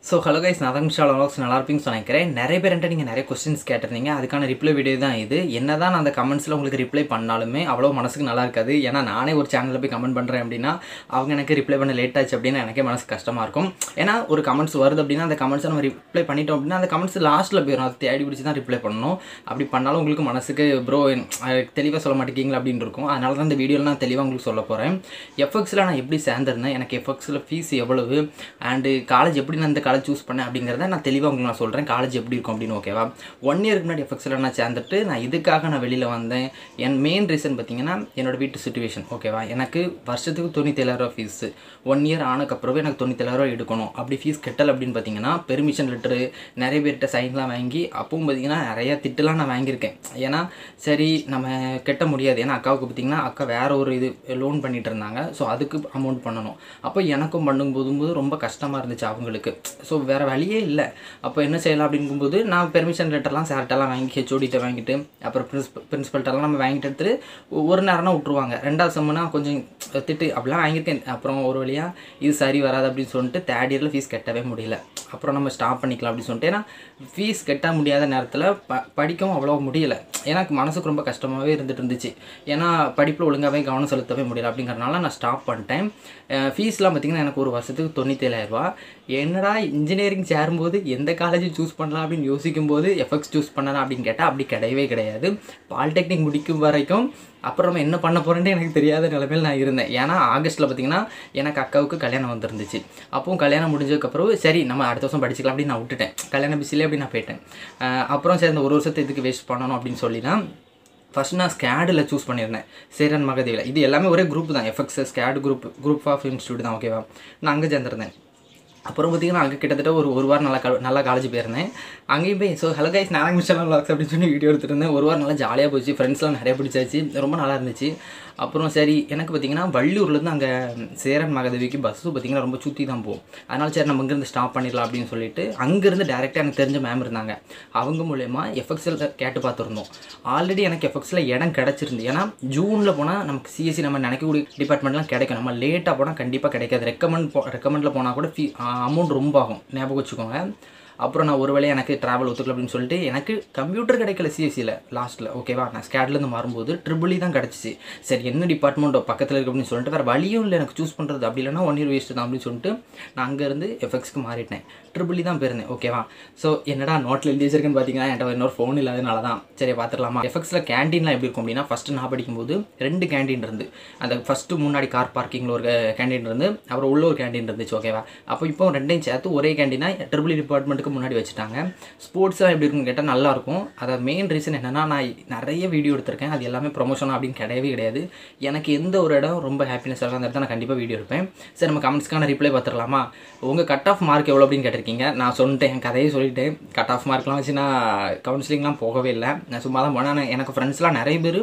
so hello guys நான் தான் மிஷால் அலாக்ஸ் நல்லா இருப்பீங்கன்னு நினைக்கிறேன் நிறைய பேர்கிட்ட நீங்கள் நிறைய கொஸ்டின்ஸ் கேட்டிருந்தீங்க அதுக்கான ரிப்ளை வீடியோ தான் இது என்ன தான் நான் அந்த கமெண்ட்ஸில் உங்களுக்கு ரிப்ளை பண்ணாலுமே அவ்வளோ மனசுக்கு நல்லா இருக்காது ஏன்னா நானே ஒரு சேனலில் போய் கமெண்ட் பண்ணுறேன் அப்படின்னா அவங்க எனக்கு ரிப்ளை பண்ண லேட் ஆச்சு அப்படின்னா எனக்கே மனசு கஷ்டமாக இருக்கும் ஏன்னா ஒரு கமெண்ட்ஸ் வருது அப்படின்னா அந்த கமெண்ட்ஸை நம்ம ரிப்ளை பண்ணிட்டோம் அப்படின்னா அந்த கமெண்ட்ஸ் லாஸ்ட்டில் போயிடும் அது தேடி பிடிச்சி தான் ரிப்ளை பண்ணணும் அப்படி பண்ணாலும் உங்களுக்கு மனசுக்கு ப்ரோ தெளிவாக சொல்ல மாட்டேங்கிங்களா அப்படின்னு இருக்கும் அதனால தான் இந்த வீடியோவில் நான் தெளிவாக உங்களுக்கு சொல்ல போகிறேன் எஃப்எக்ஸில் நான் எப்படி சேர்ந்துருந்தேன் எனக்கு எஃப்எக்ஸில் ஃபீஸ் எவ்வளவு அண்டு காலேஜ் எப்படி நான் இந்த காலேஜ் சூஸ் பண்ணேன் அப்படிங்கிறத நான் தெளிவாக உங்களுக்கு நான் சொல்கிறேன் காலேஜ் எப்படி இருக்கும் அப்படின்னு ஓகேவா ஒன் இயருக்கு முன்னாடி எஃப்எக்ஸில் நான் சேர்ந்துட்டு நான் இதுக்காக நான் வெளியில் வந்தேன் என் மெயின் ரீசன் பார்த்தீங்கன்னா என்னோட வீட்டு சுச்சுவேஷன் ஓகேவா எனக்கு வருஷத்துக்கு தொண்ணூத்தேழாயிரம் ஃபீஸு ஒன் இயர் ஆனக்கப்புறவே எனக்கு தொண்ணூத்தேழாயிரம் எடுக்கணும் அப்படி ஃபீஸ் கட்டல் அப்படின்னு பார்த்தீங்கன்னா பெர்மிஷன் லெட்டரு நிறைய பேர்கிட்ட சைன்லாம் வாங்கி அப்பவும் பார்த்தீங்கன்னா நிறைய திட்டுலாம் நான் வாங்கியிருக்கேன் ஏன்னா சரி நம்ம கட்ட முடியாது ஏன்னா அக்காவுக்கு பார்த்தீங்கன்னா அக்கா வேற ஒரு இது லோன் பண்ணிட்டு இருந்தாங்க ஸோ அதுக்கு அமௌண்ட் பண்ணணும் அப்போ எனக்கும் பண்ணும்போது ரொம்ப கஷ்டமாக இருந்துச்சு அவங்களுக்கு ஸோ வேறு வழியே இல்லை அப்போ என்ன செய்யலாம் அப்படிங்கும்போது நான் பெர்மிஷன் லெட்டர்லாம் சார்ட்டெல்லாம் வாங்கி ஹெச்ஓடிட்ட வாங்கிட்டு அப்புறம் பிரின்ஸ்பல் பிரின்ஸ்பல்ட்டெல்லாம் நம்ம வாங்கிட்டு எடுத்துட்டு ஒரு நேரம்னா விட்ருவாங்க ரெண்டாவது செம்முனா கொஞ்சம் திட்டு அப்படிலாம் வாங்கியிருக்கேன் அப்புறம் ஒரு வழியாக இது சரி வராது அப்படின்னு சொல்லிட்டு தேர்ட் இயரில் ஃபீஸ் கட்டவே முடியல அப்புறம் நம்ம ஸ்டாப் பண்ணிக்கலாம் அப்படின்னு சொல்லிட்டு ஏன்னா ஃபீஸ் கட்ட முடியாத நேரத்தில் ப படிக்கவும் அவ்வளோ முடியல எனக்கு மனசுக்கு ரொம்ப கஷ்டமாகவே இருந்துட்டு இருந்துச்சு ஏன்னா படிப்பில் ஒழுங்காகவே கவனம் செலுத்தவே முடியல அப்படிங்கிறனால நான் ஸ்டாப் பண்ணிட்டேன் ஃபீஸ்லாம் பார்த்திங்கன்னா எனக்கு ஒரு வருஷத்துக்கு தொண்ணூற்றேழாயிரரூபா என்னடா இன்ஜினியரிங் சேரும்போது எந்த காலேஜ் சூஸ் பண்ணலாம் அப்படின்னு யோசிக்கும் போது எஃபெக்ட்ஸ் சூஸ் பண்ணலாம் அப்படின்னு கேட்டால் அப்படி கிடையவே கிடையாது பாலிடெக்னிக் முடிக்கும் வரைக்கும் அப்புறம் நம்ம என்ன பண்ண போகிறேன்னு எனக்கு தெரியாத நிலைமையில் நான் இருந்தேன் ஏன்னா ஆகஸ்ட்டில் பார்த்தீங்கன்னா எனக்கு அக்காவுக்கு கல்யாணம் வந்துருந்துச்சு அப்பவும் கல்யாணம் முடிஞ்சதுக்கப்புறம் சரி நம்ம அடுத்த வருஷம் படிச்சுக்கலாம் அப்படின்னு நான் விட்டுட்டேன் கல்யாணம் பிஸிலே அப்படி நான் போயிட்டேன் அப்புறம் சரி இந்த ஒரு வருஷத்தை இதுக்கு வேஸ்ட் பண்ணணும் அப்படின்னு சொல்லி தான் ஃபஸ்ட் நான் ஸ்கேடில் சூஸ் பண்ணியிருந்தேன் சேரன் மகதேவில் இது எல்லாமே ஒரே குரூப் தான் எஃப்எக்ஸ் ஸ்கேட் குரூப் குரூப் ஆஃப் இன்ஸ்டியூட் தான் ஓகேவா நான் அங்கே சேர்ந்துருந்தேன் அப்புறம் பார்த்தீங்கன்னா அங்கே கிட்டத்தட்ட ஒரு ஒரு வாரம் நல்லா நல்லா காலேஜ் போயிருந்தேன் அங்கேயும் போய் so hello guys Narayana mission vlogs அப்படின்னு சொல்லி வீடியோ எடுத்துட்டு இருந்தேன் ஒரு வாரம் நல்லா ஜாலியாக போச்சு ஃப்ரெண்ட்ஸ்லாம் நிறைய பிடிச்சாச்சு ரொம்ப நல்லா இருந்துச்சு அப்புறம் சரி எனக்கு பார்த்தீங்கன்னா வள்ளியூர்லேருந்து அங்கே சேரன் மகாதேவிக்கு பஸ்ஸு பார்த்தீங்கன்னா ரொம்ப சுற்றி தான் போகும் அதனால சரி நம்ம இங்கேருந்து ஸ்டாப் பண்ணிடலாம் அப்படின்னு சொல்லிட்டு அங்கேருந்து டேரெக்டாக எனக்கு தெரிஞ்ச மேம் இருந்தாங்க அவங்க மூலயமா எஃப்எக்ஸில் கேட்டு பார்த்துருந்தோம் ஆல்ரெடி எனக்கு எஃப்எக்ஸில் இடம் கிடச்சிருந்து ஏன்னா ஜூனில் போனால் நமக்கு சிஎஸ்சி நம்ம நினைக்கக்கூடிய டிபார்ட்மெண்ட்லாம் கிடைக்கும் நம்ம லேட்டாக போனால் கண்டிப்பாக கிடைக்காது ரெக்கமெண்ட் போ ரெக்கமெண்டில் போனால் கூட ஃபீ அமௌண்ட் ரொம்ப ஆகும் ஞாபகம் வச்சுக்கோங்க அப்புறம் நான் ஒரு வேளை எனக்கு ட்ராவல் ஒத்துக்கல அப்படின்னு சொல்லிட்டு எனக்கு கம்ப்யூட்டர் கிடைக்கல சிஎஸ்சியில் லாஸ்ட்டில் ஓகேவா நான் ஸ்கேட்லேருந்து மாறும்போது ட்ரிபிளி தான் கிடச்சிச்சு சரி என்ன டிபார்ட்மெண்ட்டோ பக்கத்தில் இருக்கு அப்படின்னு சொல்லிட்டு வேறு வழியும் இல்லை எனக்கு சூஸ் பண்ணுறது அப்படி இல்லைனா ஒன் இயர் வேஸ்ட் தான் அப்படின்னு சொல்லிட்டு நான் அங்கேருந்து எஃப்எக்ஸ்க்கு மாறிட்டேன் ட்ரிபிளி தான் போயிருந்தேன் ஓகேவா ஸோ என்னடா நோட்டில் எழுதி வச்சிருக்கேன்னு பார்த்தீங்கன்னா என்கிட்ட இன்னொரு ஃபோன் இல்லாதனால தான் சரி பார்த்துடலாமா எஃப்எக்ஸில் கேண்டீன்லாம் எப்படி இருக்கும் அப்படின்னா ஃபஸ்ட்டு நான் படிக்கும்போது ரெண்டு கேண்டீன் இருந்து அந்த ஃபஸ்ட்டு முன்னாடி கார் பார்க்கிங்கில் ஒரு கேண்டீன் இருந்து அப்புறம் உள்ள ஒரு கேண்டீன் இருந்துச்சு ஓகேவா அப்போ இப்போ ரெண்டையும் சேர்த்து ஒரே கேண்டீனாக ட்ரிபிளி டிபார்ட்மெண்ட்டுக்கு முன்னாடி வச்சுட்டாங்க ஸ்போர்ட்ஸ்லாம் எப்படி இருக்குன்னு கேட்டால் நல்லாயிருக்கும் அதை மெயின் ரீசன் என்னென்னா நான் நிறைய வீடியோ எடுத்திருக்கேன் அது எல்லாமே ப்ரொமோஷன் அப்படின்னு கிடையவே கிடையாது எனக்கு எந்த ஒரு இடம் ரொம்ப ஹாப்பினஸ் ஆகும் அந்த இடத்த நான் கண்டிப்பாக வீடியோ எடுப்பேன் சரி நம்ம கமெண்ட்ஸ்க்கான ரிப்ளை பார்த்துடலாமா உங்கள் கட் ஆஃப் மார்க் எவ்வளோ அப்படின்னு கேட்டிருக்கீங்க நான் சொல்லிட்டேன் என் கதையை சொல்லிட்டேன் கட் ஆஃப் மார்க்லாம் வச்சு நான் கவுன்சிலிங்லாம் போகவே இல்லை நான் சும்மா தான் போனேன் எனக்கு ஃப்ரெண்ட்ஸ்லாம் நிறைய பேர்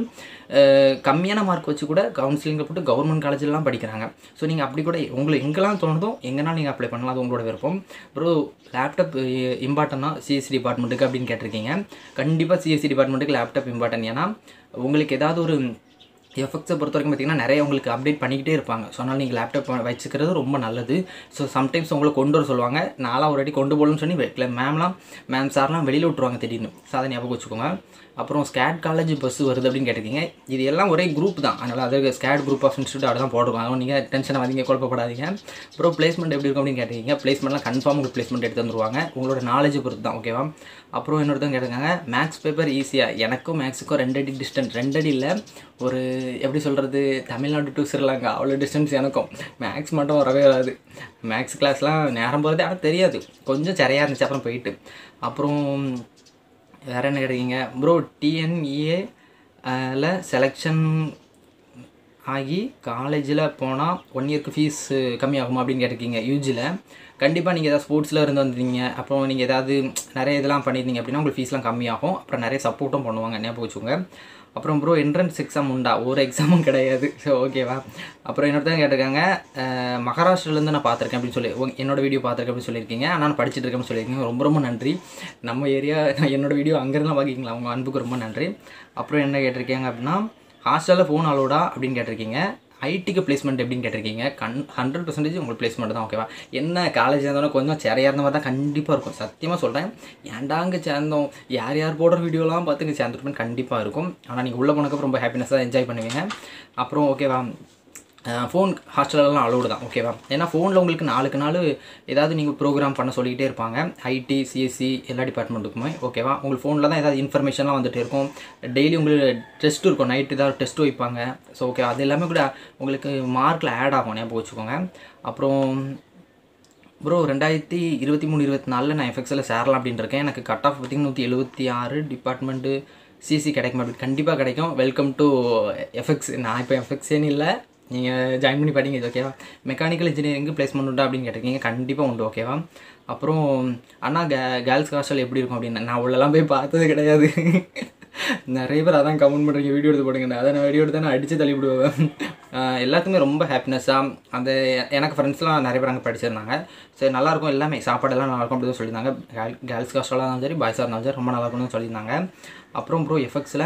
கம்மியான மார்க் வச்சு கூட கவுன்சிலிங்கில் போட்டு கவர்மெண்ட் காலேஜ்லாம் படிக்கிறாங்க ஸோ நீங்கள் அப்படி கூட உங்களுக்கு எங்கெல்லாம் தோணுதோ எங்கேனாலும் நீங்கள் அப்ளை பண்ணலாம் அது உங்களோட விருப்பம் ப்ரோ லேப்டாப் இம்பார்ட்டன்னா சிஎஸ்சி டிபார்ட்மெண்ட்டுக்கு அப்படின்னு கேட்டிருக்கீங்க கண்டிப்பாக சிஎஸ்சி டிபார்ட்மெண்ட்டுக்கு லேப்டாப் இம்பார்ட்டன் ஏன்னா உங்களுக்கு ஏதாவது ஒரு எஃபெக்ட்ஸை பொறுத்த வரைக்கும் பார்த்தீங்கன்னா நிறைய உங்களுக்கு அப்டேட் பண்ணிக்கிட்டே இருப்பாங்க ஸோ அதனால் நீங்கள் லேப்டாப் வச்சுக்கிறது ரொம்ப நல்லது ஸோ சம்டைம்ஸ் உங்களை கொண்டு வர சொல்லுவாங்க நான்லாம் ஒரு வாட்டி கொண்டு போகணும்னு சொல்லி வைக்கல மேம்லாம் மேம் சார்லாம் வெளியில் விட்ருவாங்க திடீர்னு ஸோ அதை ஞாபகம் வச்சுக்கோங்க அப்புறம் ஸ்கேட் காலேஜ் பஸ் வருது அப்படின்னு கேட்டிருக்கீங்க இது எல்லாம் ஒரே குரூப் தான் அதனால் அது ஸ்கேட் குரூப் ஆஃப் இன்ஸ்டியூட் அப்படி தான் போடுவாங்க அதுவும் நீங்கள் டென்ஷனை வந்தீங்க குழப்பப்படாதீங்க அப்புறம் பிளேஸ்மெண்ட் எப்படி இருக்கும் அப்படின்னு கேட்டிருக்கீங்க பிளேஸ்மெண்ட்லாம் கன்ஃபார்ம் உங்களுக்கு பிளேஸ்மெண்ட் எடுத்து வந்துருவாங்க உங்களோட நாலேஜ் பொறுத்து தான் ஓகேவா அப்புறம் இன்னொருத்தவங்க கேட்டிருக்காங்க மேக்ஸ் பேப்பர் ஈஸியாக எனக்கும் மேக்ஸுக்கும் ரெண்டு அடி டிஸ்டன்ஸ் ரெண்டு அடி இல்லை ஒரு எப்படி சொல்கிறது தமிழ்நாடு டு ஸ்ரீலங்கா அவ்வளோ டிஸ்டன்ஸ் எனக்கும் மேக்ஸ் மட்டும் வரவே வராது மேக்ஸ் கிளாஸ்லாம் நேரம் போகிறது ஆனால் தெரியாது கொஞ்சம் சரியாக இருந்துச்சு அப்புறம் போயிட்டு அப்புறம் வேறு என்ன கேட்டீங்க ப்ரோ டிஎன்இஏ ல செலெக்ஷன் ஆகி காலேஜில் போனால் ஒன் இயர்க்கு ஃபீஸ் கம்மியாகுமா அப்படின்னு கேட்டிருக்கீங்க யூஜியில் கண்டிப்பாக நீங்கள் ஏதாவது ஸ்போர்ட்ஸில் இருந்து வந்தீங்க அப்புறம் நீங்கள் ஏதாவது நிறைய இதெல்லாம் பண்ணியிருந்தீங்க அப்படின்னா உங்களுக்கு ஃபீஸ்லாம் கம்மியாகும் அப்புறம் நிறைய சப்போர்ட்டும் பண்ணுவாங்க ஞாபகம் வச்சுக்கோங்க அப்புறம் ப்ரோ என்ட்ரன்ஸ் எக்ஸாம் உண்டா ஒரு எக்ஸாமும் கிடையாது ஸோ ஓகேவா அப்புறம் இன்னொருத்தவங்க கேட்டிருக்காங்க மகாராஷ்டிரிலேருந்து நான் பார்த்துருக்கேன் அப்படின்னு சொல்லி என்னோட வீடியோ பார்த்துருக்கேன் அப்படின்னு சொல்லியிருக்கீங்க ஆனால் நான் படிச்சுட்டு இருக்கேன்னு சொல்லியிருக்கீங்க ரொம்ப ரொம்ப நன்றி நம்ம ஏரியா என்னோட வீடியோ அங்கேருந்து பார்க்கிங்களா உங்கள் அன்புக்கு ரொம்ப நன்றி அப்புறம் என்ன கேட்டிருக்கீங்க அப்படின்னா ஹாஸ்டலில் ஃபோன் அலோடா அப்படின்னு கேட்டிருக்கீங்க ஐடிக்கு பிளேஸ்மெண்ட் எப்படின்னு கேட்டிருக்கீங்க கண் ஹண்ட்ரட் பர்சன்டேஜ் உங்களுக்கு பிளேஸ்மெண்ட் தான் ஓகேவா என்ன காலேஜ் சேர்ந்தோன்னா கொஞ்சம் சிறையாக இருந்த மாதிரி தான் கண்டிப்பாக இருக்கும் சத்தியமாக சொல்கிறேன் ஏன்டா அங்கே சேர்ந்தோம் யார் யார் போடுற வீடியோலாம் பார்த்து இங்கே சேர்ந்துருப்பேன் கண்டிப்பாக இருக்கும் ஆனால் நீங்கள் உள்ளே போனதுக்கப்புறம் ரொம்ப ஹாப்பினஸாக என்ஜாய் பண்ணுவீங்க அப்புறம் ஓகேவா ஃபோன் ஹாஸ்டலெலாம் அலோடு தான் ஓகேவா ஏன்னா ஃபோனில் உங்களுக்கு நாளுக்கு நாள் ஏதாவது நீங்கள் ப்ரோக்ராம் பண்ண சொல்லிக்கிட்டே இருப்பாங்க ஐடி சிஎஸ்சி எல்லா டிபார்ட்மெண்ட்டுக்குமே ஓகேவா உங்களுக்கு ஃபோனில் தான் ஏதாவது இன்ஃபர்மேஷன்லாம் வந்துட்டு இருக்கும் டெய்லி உங்களுக்கு டெஸ்ட் இருக்கும் நைட் ஏதாவது டெஸ்ட் வைப்பாங்க ஸோ ஓகே அது எல்லாமே கூட உங்களுக்கு மார்க்கில் ஆட் ஆகும் ஞாபகம் வச்சுக்கோங்க அப்புறம் ப்ரோ ரெண்டாயிரத்தி இருபத்தி மூணு இருபத்தி நாலில் நான் எஃப்எக்ஸில் சேரலாம் அப்படின்னு இருக்கேன் எனக்கு கட் ஆஃப் பார்த்திங்கன்னா நூற்றி எழுபத்தி ஆறு டிபார்ட்மெண்ட்டு சிசி கிடைக்குமா அப்படி கண்டிப்பாக கிடைக்கும் வெல்கம் டு எஃப்எக்ஸ் நான் இப்போ எஃப்எக்ஸேன்னு இல்லை நீங்கள் ஜாயின் பண்ணி படிங்க இது ஓகேவா மெக்கானிக்கல் இன்ஜினியரிங்கு பிளேஸ்மெண்ட் உண்டா அப்படின்னு கேட்டிருக்கீங்க கண்டிப்பாக உண்டு ஓகேவா அப்புறம் அண்ணா கே கேர்ள்ஸ் ஹாஸ்டல் எப்படி இருக்கும் அப்படின்னு நான் உள்ளெல்லாம் போய் பார்த்தது கிடையாது நிறைய பேர் அதான் கமெண்ட் பண்ணுறீங்க வீடியோ எடுத்து போடுங்க அதை நான் வீடியோ எடுத்து நான் அடித்து தள்ளி விடுவேன் எல்லாத்துக்குமே ரொம்ப ஹாப்பினஸ்ஸாக அந்த எனக்கு ஃப்ரெண்ட்ஸ்லாம் நிறைய பேர் அங்கே படிச்சிருந்தாங்க சரி நல்லாயிருக்கும் எல்லாமே சாப்பாடெல்லாம் நல்லாயிருக்கும் அப்படி தான் சொல்லியிருந்தாங்க கேர்ள் கேர்ள்ஸ் ஹாஸ்டலாக இருந்தாலும் சரி பாய்ஸாக இருந்தாலும் சரி ரொம்ப நல்லாயிருக்கும்னு சொல்லியிருந்தாங்க அப்புறம் ப்ரோ எஃபெக்ட்ஸில்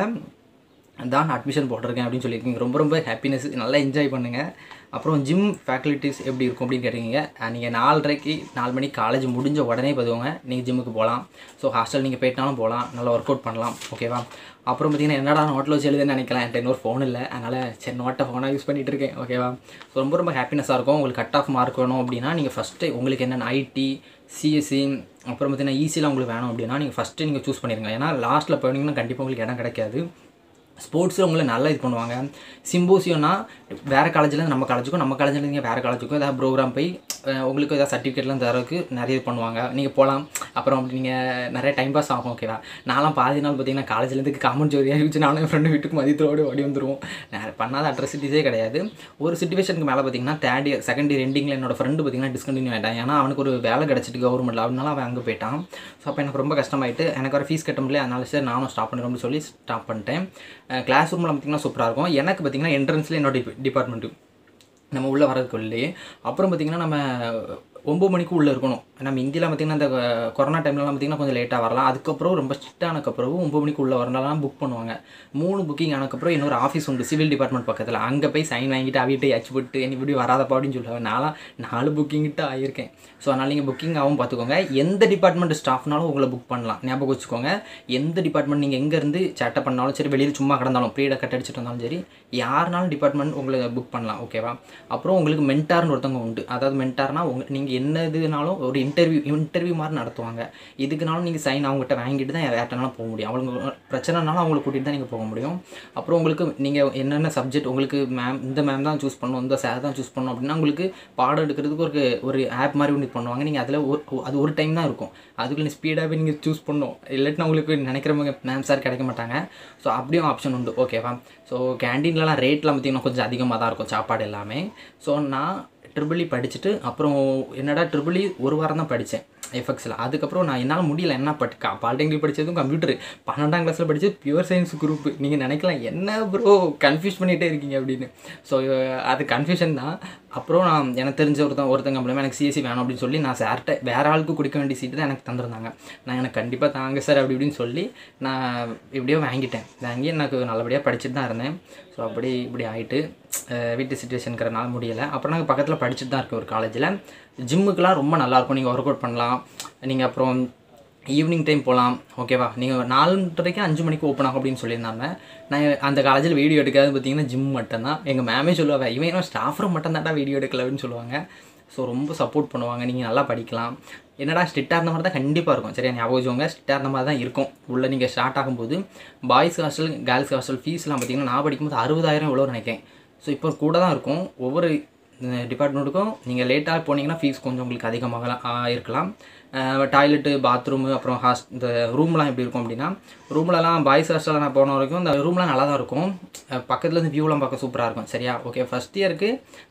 தான் அட்மிஷன் போட்டிருக்கேன் அப்படின்னு சொல்லியிருக்கீங்க ரொம்ப ரொம்ப ஹாப்பினஸ் நல்லா என்ஜாய் பண்ணுங்கள் அப்புறம் ஜிம் ஃபேக்கல்ட்டிஸ் எப்படி இருக்கும் அப்படின்னு கேட்டிருக்கீங்க நீங்கள் நாலரைக்கு நாலு மணிக்கு காலேஜ் முடிஞ்ச உடனே பதிவுங்க நீங்கள் ஜிம்முக்கு போகலாம் ஸோ ஹாஸ்டல் நீங்கள் போயிட்டாலும் போகலாம் நல்லா ஒர்க் அவுட் பண்ணலாம் ஓகேவா அப்புறம் பார்த்தீங்கன்னா என்னடா நோட்டில் வச்சு எழுதுன்னு நினைக்கலாம் என்கிட்ட இன்னொரு ஃபோன் இல்லை அதனால் சரி நோட்டை ஃபோனாக யூஸ் பண்ணிகிட்டு இருக்கேன் ஓகேவா ஸோ ரொம்ப ரொம்ப ஹாப்பினஸாக இருக்கும் உங்களுக்கு கட் ஆஃப் மார்க் வேணும் அப்படின்னா நீங்கள் ஃபஸ்ட்டு உங்களுக்கு என்னென்ன ஐடி சிஎஸ்சி அப்புறம் பார்த்தீங்கன்னா ஈஸியில் உங்களுக்கு வேணும் அப்படின்னா நீங்கள் ஃபஸ்ட்டு நீங்கள் சூஸ் பண்ணிடுங்க ஏன்னா லாஸ்ட்டில் போனீங்கன்னா கண்டிப்பாக உங்களுக்கு இடம் கிடைக்காது ஸ்போர்ட்ஸில் உங்களை நல்லா இது பண்ணுவாங்க சிம்போசியம்னா வேறு காலேஜில் நம்ம காலேஜுக்கும் நம்ம காலேஜில் நீங்கள் வேறு காலேஜுக்கும் ஏதாவது ப்ரோக்ராம் போய் அஹ், உங்களுக்கு ஏதாவது சர்டிஃபிகேட்லாம் தரதுக்கு நிறைய இது பண்ணுவாங்க நீங்கள் போகலாம் அப்புறம் அப்படி நீங்கள் நிறைய டைம் பாஸ் ஆகும் ஓகேவா நான்லாம் பாதி நாள் பார்த்தீங்கன்னா காலேஜ்லேருந்து காமன் ஜோரி அறிவிச்சு நானும் என் ஃப்ரெண்டு வீட்டுக்கு மதியத்தோடு ஓடி வந்துருவோம் நான் பண்ணாத அட்ரஸிட்டிஸே கிடையாது ஒரு சுச்சுவேஷனுக்கு மேலே பார்த்தீங்கன்னா தேர்ட் இயர் செகண்ட் இயர் எண்டிங்கில் என்னோட ஃப்ரெண்டு பார்த்தீங்கன்னா டிஸ்கண்டினியூ ஆகிட்டான் ஏன்னா அவனுக்கு ஒரு வேலை கிடச்சிட்டு கவர்மெண்ட்டில் அதனால அவன் அங்கே போயிட்டான் ஸோ அப்போ எனக்கு ரொம்ப கஷ்டமாயிட்டு எனக்கு வர ஃபீஸ் கட்ட முடியல அதனால சரி நானும் ஸ்டாப் பண்ணுறோம்னு சொல்லி ஸ்டாப் பண்ணிட்டேன் கிளாஸ் ரூமில் பார்த்தீங்கன்னா சூப்பராக இருக்கும் எனக்கு பார்த்தீங்கன்னா என்ட்ரன்ஸில் என்னோட டிபார்ட்மெண்ட்டு நம்ம உள்ளே வரதுக்குள்ளேயே அப்புறம் பார்த்திங்கன்னா நம்ம ஒம்பது மணிக்கு உள்ளே இருக்கணும் நம்ம இந்தியாவில் பார்த்திங்கன்னா இந்த அஹ், கொரோனா டைம்லலாம் பார்த்திங்கன்னா கொஞ்சம் லேட்டாக வரலாம் அதுக்கப்புறம் ரொம்ப ஸ்ட்ரிக்ட் ஆனதுக்கப்புறம் ஒம்பது மணிக்கு உள்ளே வரலாம் புக் பண்ணுவாங்க மூணு புக்கிங் ஆனதுக்கப்புறம் இன்னொரு ஆஃபீஸ் உண்டு சிவில் டிபார்ட்மெண்ட் பக்கத்தில் அங்கே போய் சைன் வாங்கிட்டு அவிட்டு அச்சு போட்டு என்னை இப்படி வராதப்பா அப்படின்னு சொல்லுவாங்க நான்லாம் நாலு புக்கிங்கிட்ட ஆகியிருக்கேன் ஸோ அதனால் நீங்கள் புக்கிங் ஆகும் பார்த்துக்கோங்க எந்த டிபார்ட்மெண்ட் ஸ்டாஃப்னாலும் உங்களை புக் பண்ணலாம் ஞாபகம் வச்சுக்கோங்க எந்த டிபார்ட்மெண்ட் நீங்கள் எங்கேருந்து சேட்டை பண்ணாலும் சரி வெளியில் சும்மா கிடந்தாலும் ப்ரீடை கட் அடிச்சுட்டு வந்தாலும் சரி யாருனாலும் டிபார்ட்மெண்ட் உங்களை புக் பண்ணலாம் ஓகேவா அப்புறம் உங்களுக்கு மென்டார்னு ஒருத்தவங்க உண்டு அதாவது மென்டார்னா உங்க நீங்கள் என்ன இதுனாலும் ஒரு இன்டர்வியூ இன்டர்வியூ மாதிரி நடத்துவாங்க இதுக்குனாலும் நீங்கள் சைன் அவங்ககிட்ட வாங்கிட்டு தான் யார்ட்டனாலும் போக முடியும் அவங்களுக்கு பிரச்சனைனாலும் அவங்களை கூட்டிகிட்டு தான் நீங்கள் போக முடியும் அப்புறம் உங்களுக்கு நீங்கள் என்னென்ன சப்ஜெக்ட் உங்களுக்கு மேம் இந்த மேம் தான் சூஸ் பண்ணணும் இந்த சார் தான் சூஸ் பண்ணணும் அப்படின்னா உங்களுக்கு பாடம் எடுக்கிறதுக்கு ஒரு ஒரு ஆப் மாதிரி ஒன்று பண்ணுவாங்க நீங்கள் அதில் ஒரு அது ஒரு டைம் தான் இருக்கும் அதுக்குள்ள ஸ்பீடாகவே நீங்கள் சூஸ் பண்ணணும் இல்லாட்டினா உங்களுக்கு நினைக்கிறவங்க மேம் சார் கிடைக்க மாட்டாங்க ஸோ அப்படியும் ஆப்ஷன் உண்டு ஓகேவா ஸோ கேண்டீன்லலாம் ரேட்லாம் பார்த்திங்கன்னா கொஞ்சம் அதிகமாக தான் இருக்கும் சாப்பாடு எல்லாமே ஸோ நான் ட்ரிபிளி படிச்சுட்டு அப்புறம் என்னடா ட்ரிபிளி ஒரு வாரம் தான் படித்தேன் எஃப்எக்ஸில் அதுக்கப்புறம் நான் என்னால் முடியல என்ன பட் பாலிடெக்னிக் படித்ததும் கம்ப்யூட்டர் பன்னெண்டாம் கிளாஸில் படித்தது பியூர் சயின்ஸ் குரூப் நீங்கள் நினைக்கலாம் என்ன ப்ரோ கன்ஃபியூஸ் பண்ணிகிட்டே இருக்கீங்க அப்படின்னு ஸோ அது கன்ஃபியூஷன் தான் அப்புறம் நான் எனக்கு தெரிஞ்ச ஒருத்தன் ஒருத்தங்க மூலமாக எனக்கு சிஎஸ்சி வேணும் அப்படின்னு சொல்லி நான் சார்கிட்ட வேறு ஆளுக்கு கொடுக்க வேண்டிய சீட்டு தான் எனக்கு தந்திருந்தாங்க நான் எனக்கு கண்டிப்பாக தாங்க சார் அப்படி இப்படின்னு சொல்லி நான் எப்படியோ வாங்கிட்டேன் வாங்கி எனக்கு நல்லபடியாக படிச்சுட்டு தான் இருந்தேன் ஸோ அப்படி இப்படி ஆகிட்டு வீட்டு சுச்சுவேஷனுக்கிறனால முடியலை அப்புறம் நாங்கள் பக்கத்தில் படிச்சுட்டு தான் இருக்கோம் ஒரு காலேஜில் ஜிம்முக்கெலாம் ரொம்ப நல்லாயிருக்கும் நீங்கள் ஒர்க் அவுட் பண்ணலாம் நீங்கள் அப்புறம் ஈவினிங் டைம் போகலாம் ஓகேவா நீங்கள் நாலரைக்கு அஞ்சு மணிக்கு ஓப்பன் ஆகும் அப்படின்னு சொல்லியிருந்தாங்க நான் அந்த காலேஜில் வீடியோ எடுக்காது பார்த்தீங்கன்னா ஜிம் மட்டும்தான் எங்கள் மேமே சொல்லுவாங்க இவன் என்ன ஸ்டாஃப் ரூம் மட்டும் தான்டா வீடியோ எடுக்கல அப்படின்னு சொல்லுவாங்க ஸோ ரொம்ப சப்போர்ட் பண்ணுவாங்க நீங்கள் நல்லா படிக்கலாம் என்னடா ஸ்ட்ரிக்டாக இருந்த மாதிரி தான் கண்டிப்பாக இருக்கும் சரியா ஞாபகம் வச்சுக்கோங்க ஸ்ட்ரிக்டாக இருந்த மாதிரி தான் இருக்கும் உள்ளே நீங்கள் ஸ்டார்ட் ஆகும்போது பாய்ஸ் ஹாஸ்டல் கேர்ள்ஸ் ஹாஸ்டல் ஃபீஸ்லாம் பார்த்தீங்கன்னா நான் படிக்கும்போது அறுபதாயிரம் எவ்வளோ நினைக்கிறேன் ஸோ இப்போ கூட தான் இருக்கும் ஒவ்வொரு டிபார்ட்மெண்ட்டுக்கும் நீங்கள் லேட்டாக போனீங்கன்னா ஃபீஸ் கொஞ்சம் உங்களுக்கு அதிகமாகலாம் ஆ, இருக்கலாம் டாய்லெட்டு பாத்ரூமு அப்புறம் ஹாஸ் இந்த ரூம்லாம் எப்படி இருக்கும் அப்படின்னா ரூம்லலாம் பாய்ஸ் ஹாஸ்டலில் நான் போன வரைக்கும் இந்த ரூம்லாம் நல்லா தான் இருக்கும் அஹ் பக்கத்துல இருந்து வியூலாம் பார்க்க சூப்பராக இருக்கும் சரியா ஓகே ஃபஸ்ட் இயருக்கு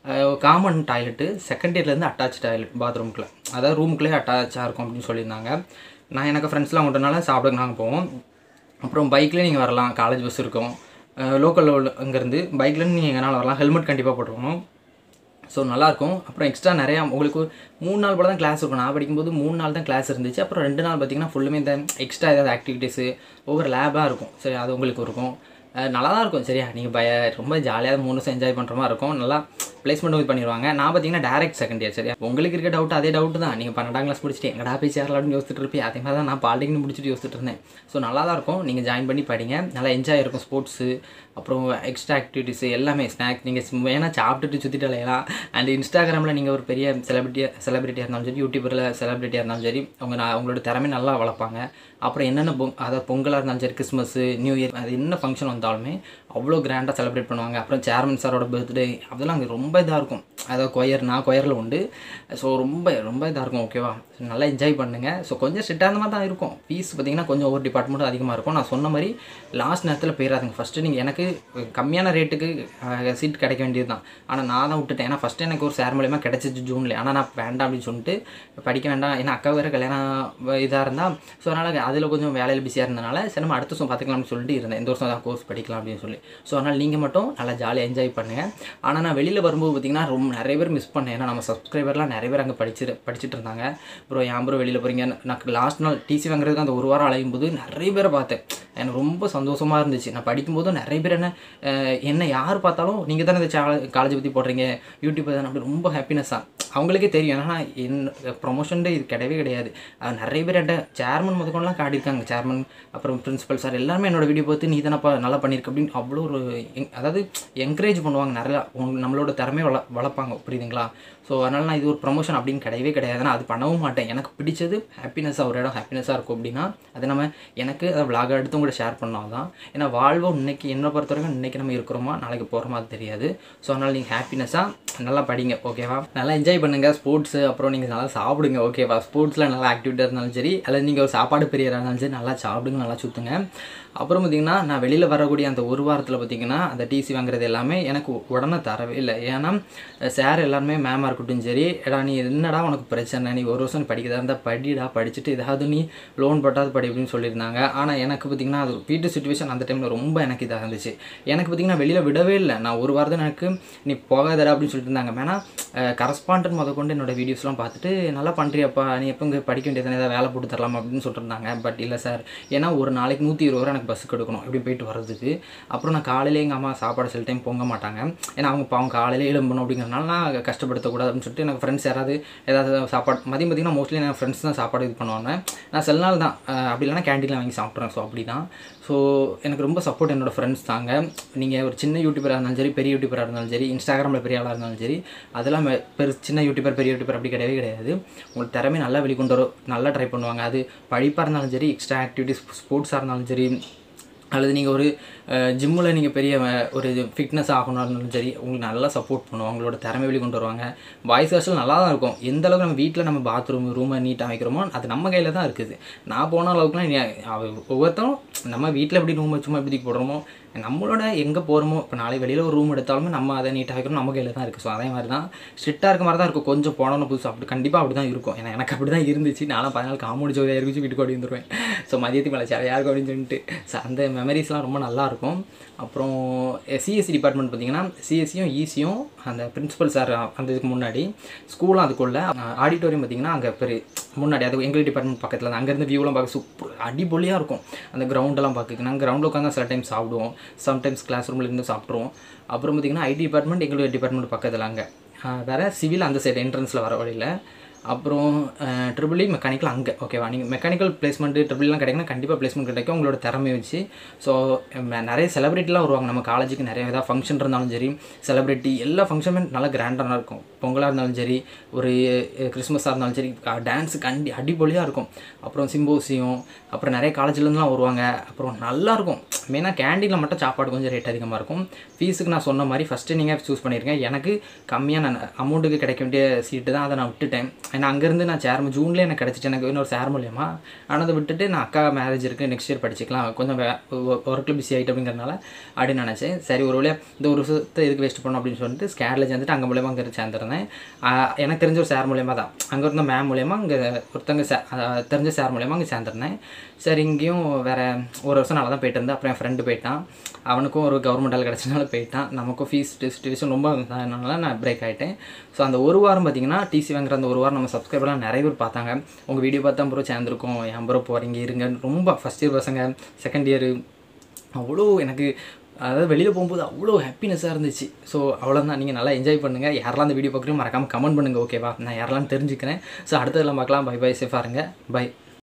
காமன் டாய்லெட்டு செகண்ட் இயர்லேருந்து அட்டாச் டாய்லெட் பாத்ரூம்குள்ளே அதாவது ரூமுக்குள்ளே அட்டாச்சாக இருக்கும் அப்படின்னு சொல்லியிருந்தாங்க நான் எனக்கு ஃப்ரெண்ட்ஸ்லாம் கொண்டனால சாப்பிட நாங்கள் போவோம் அப்புறம் பைக்லேயே நீங்கள் வரலாம் காலேஜ் பஸ் இருக்கும் லோக்கலில் அங்கேருந்து பைக்லேருந்து நீங்கள் எங்கேனாலும் வரலாம் ஹெல்மெட் கண்டிப்பாக போட்டுருக்கணும் ஸோ நல்லாயிருக்கும் அப்புறம் எக்ஸ்ட்ரா நிறையா உங்களுக்கு மூணு நாள் போல தான் கிளாஸ் இருக்கும் நான் படிக்கும்போது மூணு நாள் தான் கிளாஸ் இருந்துச்சு அப்புறம் ரெண்டு நாள் பார்த்தீங்கன்னா ஃபுல்லுமே இந்த எக்ஸ்ட்ரா ஏதாவது ஆக்டிவிட்டீஸு ஒவ்வொரு லேபாக இருக்கும் சரி அது உங்களுக்கு இருக்கும் அஹ் நல்லா தான் இருக்கும் சரியா நீங்கள் பய ரொம்ப ஜாலியாக மூணு வருஷம் என்ஜாய் பண்ணுற மாதிரி இருக்கும் நல்லா பிளேஸ்மெண்ட் இது பண்ணிடுவாங்க நான் பார்த்தீங்கன்னா டேரக்ட் செகண்ட் இயர் சரியா உங்களுக்கு இருக்க டவுட் அதே டவுட் தான் நீங்கள் பன்னெண்டாம் கிளாஸ் முடிச்சுட்டு எங்கடா போய் சேரலாம்னு யோசிச்சுட்டு இருப்பீங்க அதே மாதிரி தான் நான் பாலிடெக்னிக் முடிச்சுட்டு யோசிச்சுட்டு இருந்தேன் ஸோ நல்லா தான் இருக்கும் நீங்கள் ஜாயின் பண்ணி படிங்க நல்லா என்ஜாய் இருக்கும் ஸ்போர்ட்ஸு அப்புறம் எக்ஸ்ட்ரா ஆக்டிவிட்டீஸ் எல்லாமே ஸ்நாக்ஸ் நீங்கள் வேணா சாப்பிட்டுட்டு சுற்றிட்டு அலையலாம் அண்ட் இன்ஸ்டாகிராமில் நீங்கள் ஒரு பெரிய செலிபிரிட்டியாக செலிபிரிட்டியாக இருந்தாலும் சரி யூடியூபரில் செலிபிரிட்டியாக இருந்தாலும் சரி அவங்க நான் அவங்களோட திறமை நல்லா வளர்ப்பாங்க அப்புறம் என்னென்ன பொங் அதாவது பொங்கலாக இருந்தாலும் சரி கிறிஸ்மஸ்ஸு நியூ இயர் அது என்ன ஃபங்க்ஷன் வந்தாலுமே அவ்வளோ கிராண்டாக செலிப்ரேட் பண்ணுவாங்க அப்புறம் சேர்மன் சாரோட பர்த்டே அதெல்லாம் அங்கே ரொம்ப இதாக இருக்கும் அதாவது கொயர் நான் கொயரில் உண்டு ஸோ ரொம்ப ரொம்ப இதாக இருக்கும் ஓகேவா நல்லா என்ஜாய் பண்ணுங்கள் ஸோ கொஞ்சம் ஸ்ட்ரிக்டாக அந்த மாதிரி தான் இருக்கும் ஃபீஸ் பார்த்தீங்கன்னா கொஞ்சம் ஒவ்வொரு டிபார்ட்மெண்ட்டும் அதிகமாக இருக்கும் நான் சொன்ன மாதிரி லாஸ்ட் நேரத்தில் போயிடாதுங்க ஃபஸ்ட்டு நீங்கள் எனக்கு கம்மியான ரேட்டுக்கு சீட் கிடைக்க வேண்டியது தான் ஆனால் நான் தான் விட்டுட்டேன் ஏன்னா ஃபஸ்ட்டு எனக்கு ஒரு சேர் மூலியமாக கிடச்சிச்சு ஜூனில் ஆனால் நான் வேண்டாம் அப்படின்னு சொல்லிட்டு படிக்க வேண்டாம் ஏன்னா அக்கா வேறு கல்யாணம் இதாக இருந்தால் ஸோ அதனால் அதில் கொஞ்சம் வேலையில் பிஸியாக இருந்தனால சரி நம்ம அடுத்த வருஷம் பார்த்துக்கலாம்னு சொல்லிட்டு இருந்தேன் இந்த வருஷம் தான் கோர்ஸ் படிக்கலாம் அப்படின்னு சொல்லி ஸோ அதனால் நீங்கள் மட்டும் நல்லா ஜாலியாக என்ஜாய் பண்ணுங்கள் ஆனால் நான் வெளியில் வரும்போது பார்த்தீங்கன்னா ரொம்ப நிறைய பேர் மிஸ் பண்ணேன் ஏன்னா நம்ம சப்ஸ்கிரைபர்லாம் நிறைய பேர் அங்கே படிச்சு படிச்சுட்டு இருந்தாங்க ப்ரோ ஏன் ப்ரோ வெளியில் போகிறீங்க நான் லாஸ்ட் நாள் டிசி வாங்குறதுக்கு அந்த ஒரு வாரம் அலையும் போது நிறைய பேரை பார்த்தேன் எனக்கு ரொம்ப சந்தோஷமாக இருந்துச்சு நான் படிக்கும்போது நிறைய பேர் என்ன அஹ், என்ன யார் பார்த்தாலும் நீங்கள் தானே இந்த காலேஜ் பற்றி போடுறீங்க யூடியூப் தானே அப்படி ரொம்ப ஹாப்பினஸ்ஸாக அவங்களுக்கே தெரியும் ஏன்னா என் ப்ரொமோஷன் இது கிடையவே கிடையாது அது நிறைய பேர் என்கிட்ட சேர்மன் முதற்கொண்டலாம் காட்டியிருக்காங்க சேர்மன் அப்புறம் பிரின்சிபல் சார் எல்லாருமே என்னோட வீடியோ பார்த்து நீ தானப்பா நல்லா பண்ணியிருக்க அப்படின்னு அவ்வளோ ஒரு en- அதாவது என்கரேஜ் பண்ணுவாங்க நிறையா உங்க- நம்மளோட திறமையை வள வளர்ப்பாங்க புரியுதுங்களா ஸோ அதனால் நான் இது ஒரு ப்ரொமோஷன் அப்படின்னு கிடையவே கிடையாது நான் அது பண்ணவும் மாட்டேன் எனக்கு பிடிச்சது ஹாப்பினஸ்ஸாக ஒரு இடம் ஹாப்பினஸ்ஸாக இருக்கும் அப்படின்னா அது நம்ம எனக்கு அதை vlog எடுத்து கூட ஷேர் பண்ணால் தான் ஏன்னா வாழ்வோம் இன்னைக்கு என்னை பொறுத்த வரைக்கும் இன்னைக்கு நம்ம இருக்கிறோமா நாளைக்கு போகிறோமா அது தெரியாது ஸோ அதனால் நீங்கள் ஹாப்பினஸ்ஸாக நல்லா படிங்க ஓகேவா நல்லா என்ஜாய் பண்ணுங்கள் ஸ்போர்ட்ஸு அப்புறம் நீங்கள் நல்லா சாப்பிடுங்க ஓகேவா ஸ்போர்ட்ஸில் நல்லா ஆக்டிவிட்டியாக இருந்தாலும் சரி அல்லது நீங்கள் ஒரு சாப்பாடு பிரியராக இருந்தாலும் சரி நல்லா சாப்பிடுங்க நல்லா சுற்றுங்க அப்புறம் பார்த்தீங்கன்னா நான் வெளியில் வரக்கூடிய அந்த ஒரு வாரத்தில் பார்த்தீங்கன்னா அந்த டிசி வாங்குறது எல்லாமே எனக்கு உடனே தரவே இல்லை ஏன்னா சார் எல்லாருமே மேமாக இருக்கட்டும் சரி எடா நீ என்னடா உனக்கு பிரச்சனை நீ ஒரு வருஷம் நீ படிக்கிறதா இருந்தால் படிடா படிச்சுட்டு ஏதாவது நீ லோன் போட்டாது படி அப்படின்னு சொல்லியிருந்தாங்க ஆனால் எனக்கு பார்த்தீங்கன்னா அது வீட்டு சுச்சுவேஷன் அந்த டைமில் ரொம்ப எனக்கு இதாக இருந்துச்சு எனக்கு பார்த்தீங்கன்னா வெளியில் விடவே இல்லை நான் ஒரு வாரத்தில் எனக்கு நீ போகாதடா அப்படின்னு சொல்லிட்டு இருந்தாங்க வேணா கரஸ்பாண்டன்ட் முத கொண்டு என்னோட வீடியோஸ்லாம் பார்த்துட்டு நல்லா பண்ணுறியப்பா நீ எப்போ இங்கே படிக்க வேண்டியதானே ஏதாவது வேலை போட்டு தரலாம் அப்படின்னு சொல்லிட்டுருந்தாங்க பட் இல்லை சார் ஏன்னா ஒரு நாளைக்கு நூற்றி இருபது ரூபா எனக்கு பஸ்ஸுக்கு எடுக்கணும் இப்படி போயிட்டு வர்றதுக்கு அப்புறம் நான் காலையிலே எங்கள் அம்மா சாப்பாடு சில டைம் பொங்க மாட்டாங்க ஏன்னா அவங்க பாவம் காலையிலே எழும்பணும் அப்படிங்கிறனால நான் கஷ்டப்படுத்தக்கூடாது அப்படின்னு சொல்லிட்டு எனக்கு ஃப்ரெண்ட்ஸ் யாராவது ஏதாவது சாப்பாடு மதியம் பார்த்தீங்கன்னா மோஸ்ட்லி நான் ஃப்ரெண்ட்ஸ் தான் சாப்பாடு இது பண்ணுவாங்க நான் சில நாள் தான் அஹ் அப்படி இல்லைனா கேண்டீனில் வாங்கி சாப்பிட்றேன் ஸோ அப்படி தான் ஸோ எனக்கு ரொம்ப சப்போர்ட் என்னோட ஃப்ரெண்ட்ஸ் தாங்க நீங்கள் ஒரு சின்ன யூடியூபராக இருந்தாலும் சரி பெரிய யூடியூபராக இருந்தாலும் சரி இன்ஸ்டாகிராமில் பெரிய ஆளாக இருந்தாலும் சரி அதெல்லாம் மெ- பெரு சின்ன யூடியூபர் பெரிய யூடியூபர் அப்படி கிடையவே கிடையாது உங்களுக்கு திறமை நல்லா வெளிக்கொண்டு வரும் நல்லா ட்ரை பண்ணுவாங்க அது படிப்பாக இருந்தாலும் சரி எக்ஸ்ட்ரா ஆக்டிவிட்டிஸ் ஸ்போர்ட்ஸாக இருந்தாலும் சரி அல்லது நீங்கள் ஒரு ஜிம்மில் நீங்கள் பெரிய அஹ், ஒரு ஃபிட்னஸ் ஆகணும் இருந்தாலும் சரி உங்களுக்கு நல்லா சப்போர்ட் பண்ணுவாங்க உங்களோட திறமை வெளி கொண்டு வருவாங்க வாய்ஸ் ஹாஸ்டல் நல்லா தான் இருக்கும் எந்த அளவுக்கு நம்ம வீட்டில் நம்ம பாத்ரூம் ரூமை நீட்டாக வைக்கிறோமோ அது நம்ம கையில் தான் இருக்குது நான் போன அளவுக்குலாம் நீ- அவ- ஒவ்வொருத்தரும் நம்ம வீட்டில் எப்படி ரூம் வச்சுமா எப்படி போடுறோமோ நம்மளோட எங்கே போகிறோமோ இப்போ நாளை வெளியில் ஒரு ரூம் எடுத்தாலுமே நம்ம அதை நீட்டாக வைக்கிறோம் நம்ம கையில் தான் இருக்குது ஸோ அதே மாதிரி தான் ஸ்ட்ரிக்டாக இருக்க மாதிரி தான் இருக்கும் கொஞ்சம் போனோன்னு புதுசு அப்படி கண்டிப்பாக அப்படி தான் இருக்கும் ஏன்னா எனக்கு அப்படி தான் இருந்துச்சு நானும் பதினாலு காமோடி ஜோதியாக இருந்துச்சு வீட்டுக்கு ஓடி வந்துருவேன் ஸோ மதியத்துக்கு மேலே சேவையாக இருக்கும் அப்படின்னு சொல்லிட்டு ஸோ அந்த மெமரிஸ்லாம் ரொம்ப நல்லா இருக்கும் அப்புறம் சிஎஸ்சி டிபார்ட்மெண்ட் பார்த்தீங்கன்னா சிஎஸ்சியும் ஈஸியும் அந்த பிரின்சிபல் சார் அந்த இதுக்கு முன்னாடி ஸ்கூலும் அதுக்குள்ள ஆடிட்டோரியம் பார்த்தீங்கன்னா அங்கே பெரிய முன்னாடி அது எங்கள் டிபார்ட்மெண்ட் பக்கத்தில் தான் அங்கேருந்து வியூலாம் பார்க்க சூப்பர் அடிபொலியாக இருக்கும் அந்த கிரவுண்டெல்லாம் பார்க்க நாங்கள் கிரவுண்டில் உட்காந்து சில டைம் சாப்பிடுவோம் சம்டைம்ஸ் கிளாஸ் ரூமில் இருந்து சாப்பிட்ருவோம் அப்புறம் பார்த்தீங்கன்னா ஐடி டிபார்ட்மெண்ட் எங்களுடைய டிபார்ட்மெண்ட் பக்கத்தில் அங்கே வேறு சிவில் அந்த சைடு என்ட்ரன்ஸில் வர வழியில் அப்புறம் ட்ரிபிள் இ மெக்கானிக்கல் அங்கே ஓகேவா நீங்கள் மெக்கானிக்கல் பிளேஸ்மெண்ட்டு ட்ரிபிள்லாம் கிடைக்குன்னா கண்டிப்பாக பிளேஸ்மெண்ட் கிடைக்கும் உங்களோட திறமையை வச்சு ஸோ நிறைய செலிபிரிட்டிலாம் வருவாங்க நம்ம காலேஜுக்கு நிறைய ஏதாவது ஃபங்க்ஷன் இருந்தாலும் சரி செலிபிரிட்டி எல்லா ஃபங்க்ஷனுமே நல்லா கிராண்டாக இருக்கும் பொங்கலாக இருந்தாலும் சரி ஒரு கிறிஸ்மஸாக இருந்தாலும் சரி டான்ஸு கண்டி அடிப்பொலியாக இருக்கும் அப்புறம் சிம்போசியம் அப்புறம் நிறைய காலேஜ்லேருந்துலாம் வருவாங்க அப்புறம் நல்லாயிருக்கும் மெயினாக கேண்டீனில் மட்டும் சாப்பாடு கொஞ்சம் ரேட் அதிகமாக இருக்கும் ஃபீஸுக்கு நான் சொன்ன மாதிரி ஃபஸ்ட்டு நீங்கள் சூஸ் பண்ணியிருக்கேன் எனக்கு கம்மியான அமௌண்ட்டுக்கு கிடைக்க வேண்டிய சீட்டு தான் அதை நான் விட்டுட்டேன் ஏன்னா அங்கேருந்து நான் சேர் ஜூன்லேயே எனக்கு கிடச்சிச்சு எனக்கு இன்னொரு சேர் மூலியமா ஆனால் அதை விட்டுட்டு நான் அக்கா மேரேஜ் இருக்குது நெக்ஸ்ட் இயர் படிச்சுக்கலாம் கொஞ்சம் ஒர்க்கில் பிஸி ஆகிட்டு அப்படிங்கிறனால அப்படின்னு நினச்சேன் சரி ஒரு வழியாக இந்த ஒரு வருஷத்தை எதுக்கு வேஸ்ட் பண்ணோம் அப்படின்னு சொல்லிட்டு ஸ்கேரில் சேர்ந்துட்டு அங்கே மூலியமாக அங்கே சேர்ந்துருந்தேன் ஆஹ் எனக்கு தெரிஞ்ச ஒரு சார் மூலியமாக தான் அங்கே இருந்த மேம் மூலியமாக அங்கே ஒருத்தங்க சே ஆஹ் தெரிஞ்ச சார் மூலியமாக அங்கே சேர்ந்துருந்தேன் சரி இங்கேயும் வேறு ஒரு வருஷம் நல்லா தான் போயிட்டு இருந்தேன் அப்புறம் என் ஃப்ரெண்டு போயிட்டான் அவனுக்கும் ஒரு கவர்மெண்ட் வேலை கிடச்சனால போயிட்டான் நமக்கும் ஃபீஸ் டிஸ்ட்ரிபியூஷன் ரொம்ப அதனால நான் பிரேக் ஆகிட்டேன் ஸோ அந்த ஒரு வாரம் பார்த்தீங்கன்னா டிசி வாங்குற அந்த ஒரு வாரம் நம்ம சப்ஸ்கிரைபர்லாம் நிறைய பேர் பார்த்தாங்க உங்கள் வீடியோ பார்த்தா ப்ரோ சேர்ந்துருக்கோம் என் ப்ரோ போகிறீங்க இருங்க ரொம்ப ஃபஸ்ட் இயர் பசங்க செகண்ட் இயர் அவ்வளோ எனக்கு அதாவது வெளியில் போகும்போது அவ்வளோ ஹாப்பினஸ்ஸாக இருந்துச்சு ஸோ அவ்வளோதான் நீங்கள் நல்லா என்ஜாய் பண்ணுங்கள் யாரெல்லாம் அந்த வீடியோ பார்க்குறீங்க மறக்காமல் கமெண்ட் பண்ணுங்கள் ஓகேவா நான் யாரெல்லாம் தெரிஞ்சுக்கிறேன் ஸோ அடுத்ததெல்லாம் பார்க்கலாம் பை பை சேஃபாக இருங்க பை